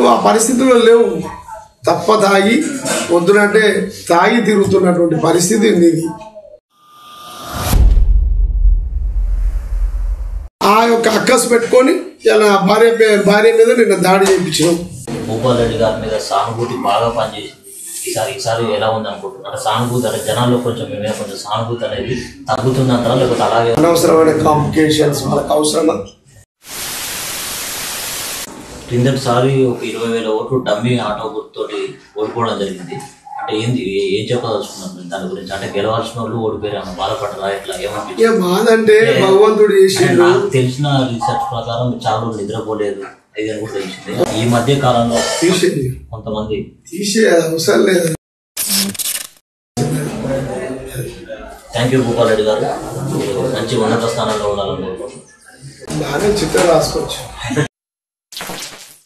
ఆ పరిస్థితుల్లో లేవు తప్ప తాగి వద్దునంటే తాగి తిరుగుతున్నటువంటి పరిస్థితి ఉంది ఇది ఆ యొక్క అక్కసు పెట్టుకొని ఇలా భార్య పే- భార్య మీద నిన్న దాడి చేయించినాం భూపాల్ రెడ్డి గారి మీద సానుభూతి బాగా పనిచేసింది ఈసారి ఈసారి ఎలా ఉంది అనుకుంటున్నారు సానుభూతి అంటే జనాల్లో కొంచెం మీ మీద కొంచెం సానుభూతి అనేది తగ్గుతుంది అంటారా లేకపోతే అలాగే అనవసరమైన కాంప్లికేషన్స్ వాళ్ళకి అవసరమా క్రిందటిసారి ఒక ఇరవై వేల ఓట్లు డమ్మీ ఆటో గుర్తుతోటి ఓడిపోవడం జరిగింది అంటే ఏంది ఏ- ఏం చెప్పదలుచుకున్నారు మీరు దాని గురించి అంటే గెలవాల్సిన వాళ్ళు ఓడిపోయారు బాధపడరా ఇట్లా ఏమనిపించింది ఇక బాధ అంటే భగవంతుడు అంటే చేసిండు నాకు తెలిసిన రీసెర్చ్ ప్రకారం మీరు చాలా రోజులు నిద్రపోలేదు ఇది అని కూడా తెలిసింది ఈ మధ్య కాలంలో తీసేది కొంతమంది తీసే అవసరం లేదు థ్యాంక్ యూ భూపాల్ రెడ్డి గారు మంచి ఉన్నత స్థానంలో ఉండాలని కోరుకుంటున్నాను బాగానే చిత్రం రాసుకోవచ్చు